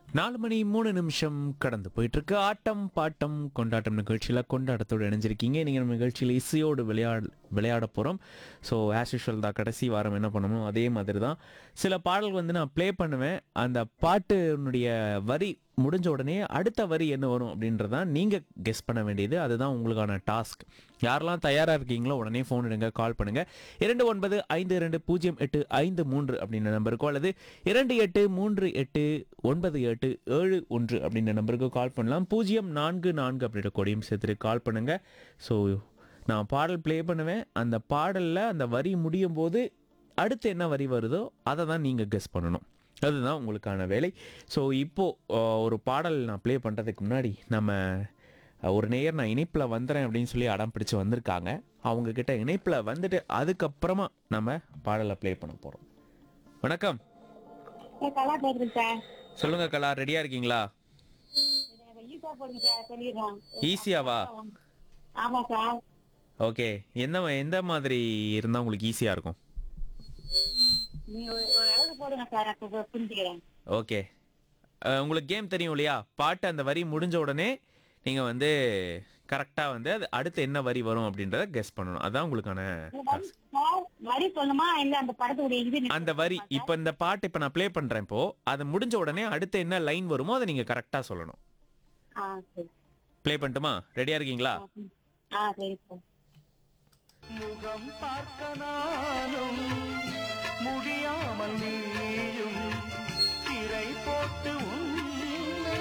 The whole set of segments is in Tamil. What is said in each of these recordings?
நாலு மணி மூணு நிமிஷம் கடந்து போயிட்டு இருக்கு ஆட்டம் பாட்டம் கொண்டாட்டம் நிகழ்ச்சியில் கொண்டாட்டத்தோடு இணைஞ்சிருக்கீங்க நீங்கள் நம்ம நிகழ்ச்சியில் இசையோடு விளையாட விளையாட போகிறோம் ஸோ ஆஸ் யூஷுவல் தான் கடைசி வாரம் என்ன பண்ணணும் அதே மாதிரி தான் சில பாடல் வந்து நான் ப்ளே பண்ணுவேன் அந்த பாட்டுனுடைய வரி முடிஞ்ச உடனே அடுத்த வரி என்ன வரும் அப்படின்றதான் நீங்கள் கெஸ் பண்ண வேண்டியது அதுதான் உங்களுக்கான டாஸ்க் யாரெல்லாம் தயாராக இருக்கீங்களோ உடனே ஃபோன் எடுங்க கால் பண்ணுங்க இரண்டு ஒன்பது ஐந்து இரண்டு பூஜ்ஜியம் எட்டு ஐந்து மூன்று அப்படின்ற நம்பருக்கோ அல்லது இரண்டு எட்டு மூன்று எட்டு ஒன்பது எட்டு ஏழு ஒன்று அப்படின்ற நம்பருக்கு கால் பண்ணலாம் பூஜ்ஜியம் நான்கு நான்கு அப்படின்ற கொடியும் சேர்த்துட்டு கால் பண்ணுங்க ஸோ நான் பாடல் ப்ளே பண்ணுவேன் அந்த பாடலில் அந்த வரி முடியும் போது அடுத்து என்ன வரி வருதோ அதை தான் நீங்கள் கெஸ் பண்ணணும் அதுதான் உங்களுக்கான வேலை ஸோ இப்போது ஒரு பாடல் நான் ப்ளே பண்ணுறதுக்கு முன்னாடி நம்ம அஹ், ஒரு நேயர் நான் இணைப்பில் வந்துடுறேன் அப்படின்னு சொல்லி அடம் பிடிச்சு வந்திருக்காங்க அவங்க கிட்ட இணைப்பில் வந்துட்டு அதுக்கப்புறமா நம்ம பாடலை ப்ளே பண்ண போகிறோம் வணக்கம் சார் கலா பேசுறேன் சார் சொல்லுங்க கலா ரெடியாக இருக்கீங்களா ஈஸா போடுங்க சார் சொல்லிடுறேன் ஈஸியாவா ஆமா சார் ஓகே எந்த எந்த மாதிரி இருந்தால் உங்களுக்கு ஈஸியாக இருக்கும் நீ ஒரு ஒரு அளவுக்கு போடுங்க சார் அப்போ புரிஞ்சுக்கிறேன் ஓகே அஹ், உங்களுக்கு கேம் தெரியும் இல்லையா பாட்டு அந்த வரி முடிஞ்ச உடனே நீங்கள் வந்து கரெக்டாக வந்து அது அடுத்து என்ன வரி வரும் அப்படின்றத கெஸ் பண்ணணும் அதான் உங்களுக்கான வரி சார் வரி சொல்லணுமா இல்ல அந்த படத்துடைய இது அந்த வரி இப்போ இந்த பாட்டு இப்போ நான் ப்ளே பண்ணுறேன் இப்போ அது முடிஞ்ச உடனே அடுத்து என்ன லைன் வருமோ அதை நீங்கள் கரெக்டாக சொல்லணும் ஆ சரி ப்ளே பண்ணட்டுமா ரெடியாக இருக்கீங்களா ஆ சரி சார் முகம் பார்க்க நானும் முடியாமல் நீயும் திரை போட்டு உன்னை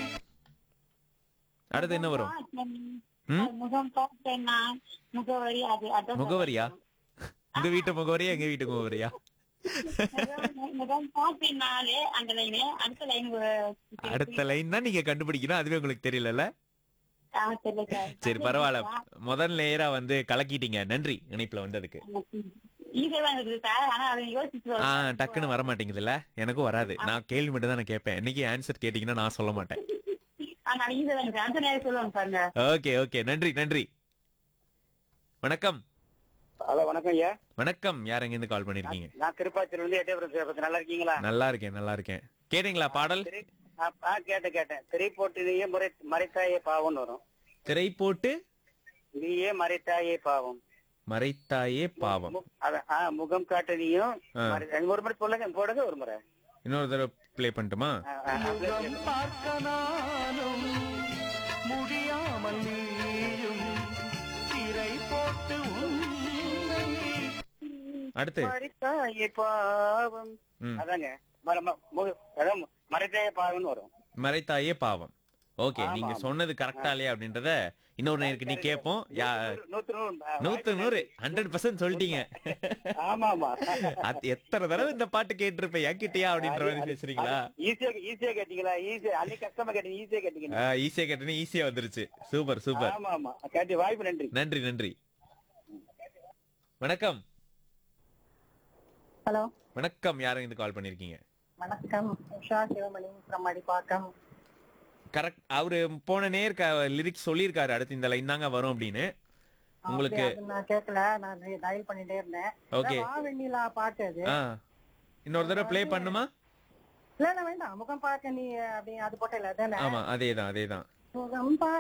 அடுத்து என்ன வரும் ம்? முகம் பார்த்தேன் நான் முகவரி அது அதான் முகவரியா உங்க வீட்டு முகவரியா எங்க வீட்டு முகவரியா முகம் முகம் பார்த்தேன் நாளே அந்த லைனு அடுத்த லைன் அடுத்த லைன் தான் நீங்க கண்டுபிடிக்கணும் அதுவே உங்களுக்கு தெரியலல்ல ஆ சரி சார் சரி பரவாயில்ல முதல் நேரா வந்து கலக்கிட்டீங்க நன்றி இணைப்புல வந்ததுக்கு ஈஸியா இருக்குது சார் ஆனா அதை யோசிச்சு ஆ டக்குன்னு வர மாட்டேங்குதுல்ல எனக்கும் வராது நான் கேள்வி மட்டும் தான் நான் கேட்பேன் இன்னைக்கு ஆன்சர் கேட்டீங்கன்னா நான் சொல்ல மாட்டேன் ஆனா ஈஸியா தான் இருக்கு அந்த நேரம் சொல்லுவாங்க பாருங்க ஓகே ஓகே நன்றி நன்றி வணக்கம் ஹலோ வணக்கம் ஐயா வணக்கம் யார் எங்க இருந்து கால் பண்ணிருக்கீங்க நான் திருப்பாச்சியில இருந்து எட்டயபுரம் சேபத்து நல்லா இருக்கீங்களா நல்லா இருக்கேன் நல்லா இருக்கேன் கேட்டீங்களா பாடல் திரை- ஆ, ஆ, கேட்டேன் கேட்டேன் திரை போட்டு நீயே முறை மறைத்தாயே பாவம்னு வரும் திரை போட்டு நீயே மறைத்தாயே பாவம் மறைத்தாயே பாவம் மு- அத- ஆ, முகம் காட்ட நீயும் ஆ. மறை- ஒரு முறை சொல்லுங்க போடுங்க ஒரு முறை இன்னொரு தடவை ப்ளே பண்ணட்டுமா ஆ, ஆ, ஆ, முகம் பார்க்க நானும் முடியாமல் நீயும் திரை போட்டு உன்னை அடுத்து மறைத்தாயே பாவம் ம். அதாங்க மர- ம- மு- அதான் மறைத்தாயே பாவம்னு வரும் மறைத்தாயே பாவம் ஓகே ஆமா, நீங்க ஆமா. சொன்னது கரெக்டா இல்லையா அப்படின்றத இன்னொரு நேருக்கு நீ கேட்போம் யா நூத்து நூறு ஆ, நூத்து நூறு ஹண்ட்ரட் பர்சன்ட் சொல்லிட்டீங்க ஆமா ஆமா அது எத்தனை தடவை இந்த பாட்டு கேட்டிருப்பேன் என்கிட்டயா அப்படின்ற மாதிரி பேசுறீங்களா ஈஸியா ஈஸியா கேட்டீங்களா ஈஸியா அன்னைக்கு கஷ்டமா கேட்டீங்க ஈஸியா கேட்டீங்க ஈஸியா கேட்டேன்னு ஈஸியா வந்துருச்சு சூப்பர் சூப்பர் ஆமா ஆமா கேட்டி வாய்ப்பு நன்றி நன்றி நன்றி வணக்கம் ஹலோ வணக்கம் யாரும் இது கால் பண்ணிருக்கீங்க வணக்கம் உஷா சிவமணி from அடிப்பாக்கம் கரெக்ட் அவரு போன நேர் லிரிக்ஸ் சொல்லியிருக்காரு அடுத்து இந்த லைன் தாங்க வரும் அப்படின்னு உங்களுக்கு அப்படியே அது நான் கேட்கல நான் டயல் பண்ணிட்டே இருந்தேன் Okay. வா வெண்ணிலா பாட்டு அது ஆ இன்னொரு தடவை ப்ளே பண்ணுமா இல்ல இல்ல வேண்டாம் முகம் பார்க்க நீ அப்படி அது போட்டல தானே ஆமா அதேதான் அதேதான் முகம் பார்க்க